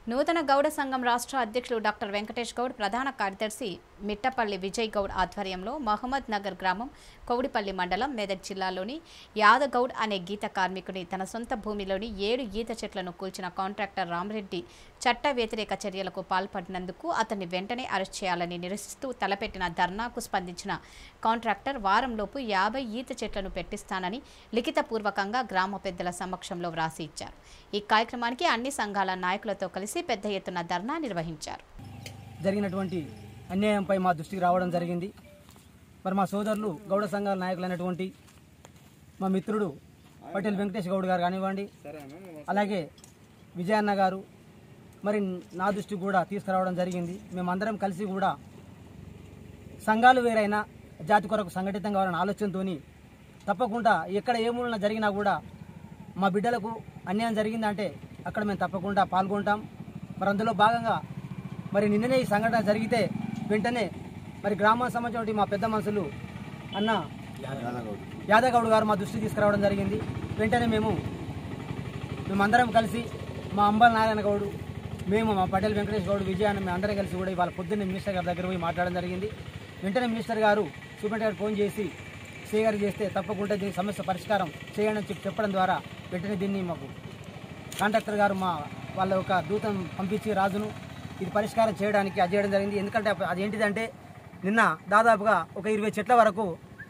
నూతన గౌడ సంఘం రాష్ట్ర అధ్యక్షులు డాక్టర్ వెంకటేష్ గౌడ్ ప్రధాన కార్యదర్శి మిట్టపల్లి విజయ్ గౌడ్ ఆధ్వర్యంలో మహమ్మద్ నగర్ గ్రామం కౌడిపల్లి మండలం మెదక్ జిల్లాలోని యాదగౌడ్ అనే గీత కార్మికుని తన సొంత భూమిలోని ఏడు ఈత చెట్లను కూల్చిన కాంట్రాక్టర్ రామరెడ్డి చట్ట వ్యతిరేక చర్యలకు పాల్పడినందుకు అతన్ని వెంటనే అరెస్ట్ చేయాలని నిరసిస్తూ తలపెట్టిన ధర్నాకు స్పందించిన కాంట్రాక్టర్ వారంలోపు యాభై ఈత చెట్లను పెట్టిస్తానని లిఖితపూర్వకంగా గ్రామ పెద్దల సమక్షంలో వ్రాసి ఇచ్చారు ఈ కార్యక్రమానికి అన్ని సంఘాల నాయకులతో కలిసి పెద్ద ఎత్తున ధర్నా నిర్వహించారు జరిగినటువంటి అన్యాయంపై మా దృష్టికి రావడం జరిగింది మరి మా సోదరులు గౌడ సంఘాల నాయకులైనటువంటి మా మిత్రుడు పటేల్ వెంకటేష్ గౌడ్ గారు కానివ్వండి అలాగే విజయన్న గారు మరి నా దృష్టికి కూడా తీసుకురావడం జరిగింది మేమందరం కలిసి కూడా సంఘాలు వేరైనా జాతి కొరకు సంఘటితం కావాలనే ఆలోచనతో తప్పకుండా ఎక్కడ ఏ మూలన జరిగినా కూడా మా బిడ్డలకు అన్యాయం జరిగిందంటే అక్కడ మేము తప్పకుండా పాల్గొంటాం మరి అందులో భాగంగా మరి నిన్ననే ఈ సంఘటన జరిగితే వెంటనే మరి గ్రామానికి సంబంధించిన మా పెద్ద మనుషులు అన్న యాదగౌడ్ గారు మా దృష్టికి తీసుకురావడం జరిగింది వెంటనే మేము మేమందరం కలిసి మా అంబల్ నారాయణ గౌడ్ మేము మా పటేల్ వెంకటేష్ గౌడ్ విజయ అని మేము అందరం కలిసి కూడా ఇవాళ పొద్దున్నే మినిస్టర్ గారి దగ్గర పోయి మాట్లాడడం జరిగింది వెంటనే మినిస్టర్ గారు సూపరింటెండెంట్ గారు ఫోన్ చేసి సే గారు చేస్తే తప్పకుండా దీని సమస్య పరిష్కారం చేయండి అని చెప్పి చెప్పడం ద్వారా వెంటనే దీన్ని మాకు కాంట్రాక్టర్ గారు మా వాళ్ళ ఒక దూతను పంపించి రాజును ఇది పరిష్కారం చేయడానికి అది చేయడం జరిగింది ఎందుకంటే అది ఏంటిదంటే నిన్న దాదాపుగా ఒక ఇరవై చెట్ల వరకు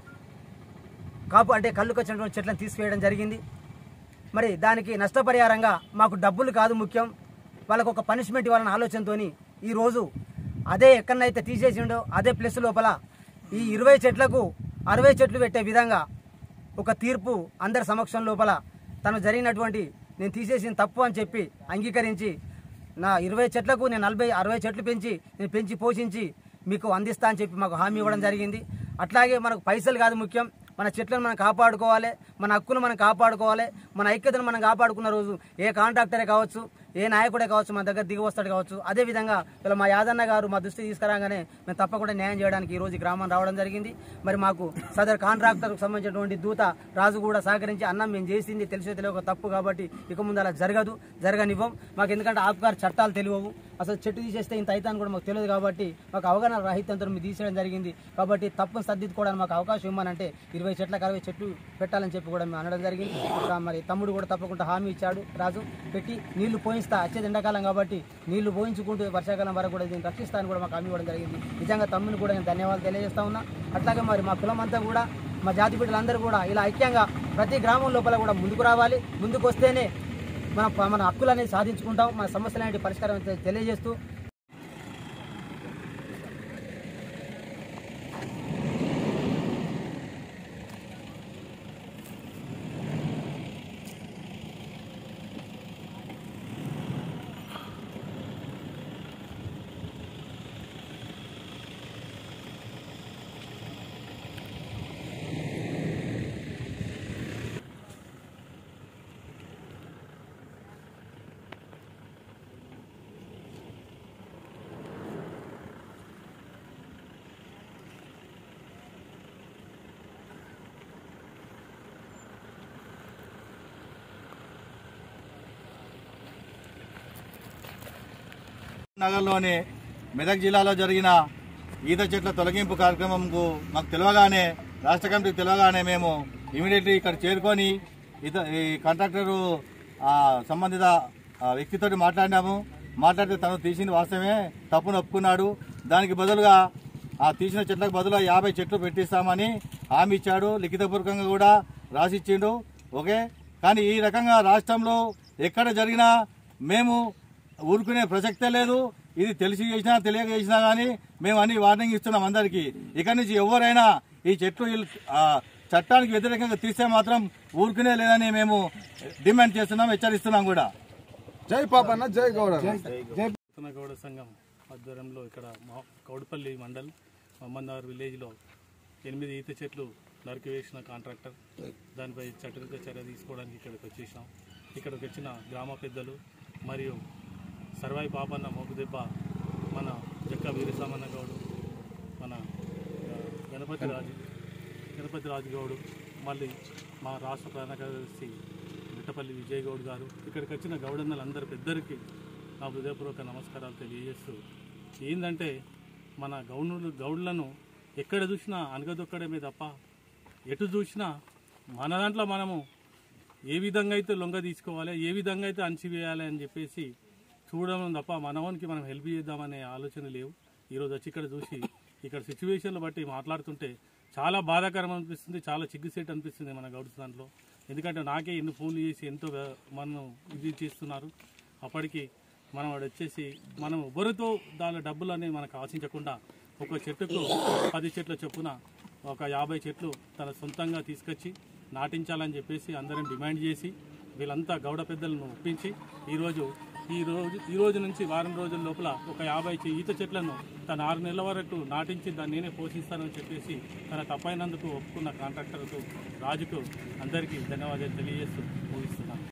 కాపు అంటే కళ్ళుకు వచ్చినటువంటి చెట్లను తీసివేయడం జరిగింది మరి దానికి నష్టపరిహారంగా మాకు డబ్బులు కాదు ముఖ్యం వాళ్ళకు ఒక పనిష్మెంట్ ఇవ్వాలన్న ఆలోచనతో ఈరోజు అదే ఎక్కడనైతే తీసేసిండో అదే ప్లస్ లోపల ఈ ఇరవై చెట్లకు అరవై చెట్లు పెట్టే విధంగా ఒక తీర్పు అందరి సమక్షం లోపల తను జరిగినటువంటి నేను తీసేసిన తప్పు అని చెప్పి అంగీకరించి నా ఇరవై చెట్లకు నేను నలభై అరవై చెట్లు పెంచి నేను పెంచి పోషించి మీకు అందిస్తా అని చెప్పి మాకు హామీ ఇవ్వడం జరిగింది అట్లాగే మనకు పైసలు కాదు ముఖ్యం మన చెట్లను మనం కాపాడుకోవాలి మన హక్కులు మనం కాపాడుకోవాలి మన ఐక్యతను మనం కాపాడుకున్న రోజు ఏ కాంట్రాక్టరే కావచ్చు ఏ నాయకుడే కావచ్చు మన దగ్గర దిగి వస్తాడు కావచ్చు అదేవిధంగా ఇలా మా యాదన్న గారు మా దృష్టి తీసుకురాగానే మేము తప్పకుండా న్యాయం చేయడానికి ఈ రోజు ఈ గ్రామం రావడం జరిగింది మరి మాకు సదర్ కాంట్రాక్టర్కు సంబంధించినటువంటి దూత రాజు కూడా సహకరించి అన్నం మేము చేసింది తెలిసే తెలియక తప్పు కాబట్టి ఇక ముందు అలా జరగదు జరగనివ్వం మాకు ఎందుకంటే ఆకుకారు చట్టాలు తెలియవు అసలు చెట్టు తీసేస్తే ఇంత అవుతాను కూడా మాకు తెలియదు కాబట్టి మాకు అవగాహన రాహిత్యంతో మీరు తీసేయడం జరిగింది కాబట్టి తప్పును సర్దిద్దుకోవడానికి మాకు అవకాశం ఇవ్వమనంటే ఇరవై చెట్లకు అరవై చెట్లు పెట్టాలని చెప్పి కూడా మేము అనడం జరిగింది ఇంకా మరి తమ్ముడు కూడా తప్పకుండా హామీ ఇచ్చాడు రాజు పెట్టి నీళ్లు పోయిస్తా వచ్చేది ఎండాకాలం కాబట్టి నీళ్లు పోయించుకుంటూ వర్షాకాలం వరకు కూడా దీన్ని రక్షిస్తానని కూడా మాకు హామీ ఇవ్వడం జరిగింది నిజంగా తమ్ముని కూడా నేను ధన్యవాదాలు తెలియజేస్తా ఉన్నా అట్లాగే మరి మా కులం అంతా కూడా మా జాతి బిడ్డలందరూ కూడా ఇలా ఐక్యంగా ప్రతి గ్రామం లోపల కూడా ముందుకు రావాలి ముందుకు వస్తేనే మన మన హక్కులు అనేది సాధించుకుంటాం మన సమస్యలు అనేవి పరిష్కారం తె- తెలియజేస్తూ నగర్లోని మెదక్ జిల్లాలో జరిగిన ఈత చెట్ల తొలగింపు కార్యక్రమంకు మాకు తెలియగానే రాష్ట్ర కమిటీకి తెలియగానే మేము ఇమీడియట్లీ ఇక్కడ చేరుకొని ఇత ఈ కాంట్రాక్టరు ఆ, సంబంధిత ఆ, వ్యక్తితోటి మాట్లాడినాము మాట్లాడితే తను తీసిన వాస్తవమే తప్పును ఒప్పుకున్నాడు దానికి బదులుగా ఆ తీసిన చెట్లకు బదులుగా యాభై చెట్లు పెట్టిస్తామని హామీ ఇచ్చాడు లిఖితపూర్వకంగా కూడా రాసిచ్చిండు ఓకే కానీ ఈ రకంగా రాష్ట్రంలో ఎక్కడ జరిగినా మేము ఊరుకునే ప్రసక్తే లేదు ఇది తెలిసి చేసినా తెలియక చేసినా కానీ మేము అన్ని వార్నింగ్ ఇస్తున్నాం అందరికీ ఇక్కడి నుంచి ఎవరైనా ఈ చెట్లు ఇల్- ఆ, చట్టానికి వ్యతిరేకంగా తీస్తే మాత్రం ఊరుకునే లేదని మేము డిమాండ్ చేస్తున్నాం హెచ్చరిస్తున్నాం కూడా జై పాపన్న జై గౌడ నూతన గౌడ సంఘం ఆధ్వర్యంలో ఇక్కడ మా కౌడపల్లి మండల్ మహమ్మద్నగర్ విలేజ్లో ఎనిమిది ఈత చెట్లు నరికివేసిన కాంట్రాక్టర్ దానిపై చట్టరీత చర్య తీసుకోవడానికి ఇక్కడికి వచ్చేసాం ఇక్కడికి వచ్చిన గ్రామ పెద్దలు మరియు సర్వాయి పాపన్న మోగుదెబ్బ మన జక్క వీరసామన్న గౌడు మన ఆ, గణపతి రాజు గణపతి రాజు గౌడు మళ్ళీ మా రాష్ట్ర ప్రధాన కార్యదర్శి మిట్టపల్లి విజయ్ గౌడ్ గారు ఇక్కడికి వచ్చిన గౌడన్నలందరి పెద్దరికి నా హృదయపూర్వక నమస్కారాలు తెలియజేస్తూ ఏంటంటే మన గౌడులు గౌడ్లను ఎక్కడ చూసినా అనగదొక్కడమే తప్ప ఎటు చూసినా మన దాంట్లో మనము ఏ విధంగా అయితే లొంగ తీసుకోవాలి ఏ విధంగా అయితే అణచివేయాలి అని చెప్పేసి చూడడం తప్ప మనవానికి మనం హెల్ప్ చేద్దామనే ఆలోచన లేవు ఈరోజు వచ్చి ఇక్కడ చూసి ఇక్కడ సిచ్యువేషన్లు బట్టి మాట్లాడుతుంటే చాలా బాధాకరం అనిపిస్తుంది చాలా చిగ్గుసేట్ అనిపిస్తుంది మన గౌడ్స్ దాంట్లో ఎందుకంటే నాకే ఎన్ని ఫోన్లు చేసి ఎంతో వే- మనం ఇది చేస్తున్నారు అప్పటికి మనం వాడు వచ్చేసి మనం ఎవరితో దాని డబ్బులు అనేవి మనకు ఆశించకుండా ఒక చెట్టుకు పది చెట్ల చొప్పున ఒక యాభై చెట్లు తన సొంతంగా తీసుకొచ్చి నాటించాలని చెప్పేసి అందరం డిమాండ్ చేసి వీళ్ళంతా గౌడ పెద్దలను ఒప్పించి ఈరోజు ఈ రోజు ఈ రోజు నుంచి వారం రోజుల లోపల ఒక యాభై చె- ఈత చెట్లను తన ఆరు నెలల వరకు నాటించి దాన్ని నేనే పోషిస్తానని చెప్పేసి తన తప్పైనందుకు ఒప్పుకున్న కాంట్రాక్టర్కు రాజుకు అందరికీ ధన్యవాదాలు తెలియజేస్తూ ముగిస్తున్నాను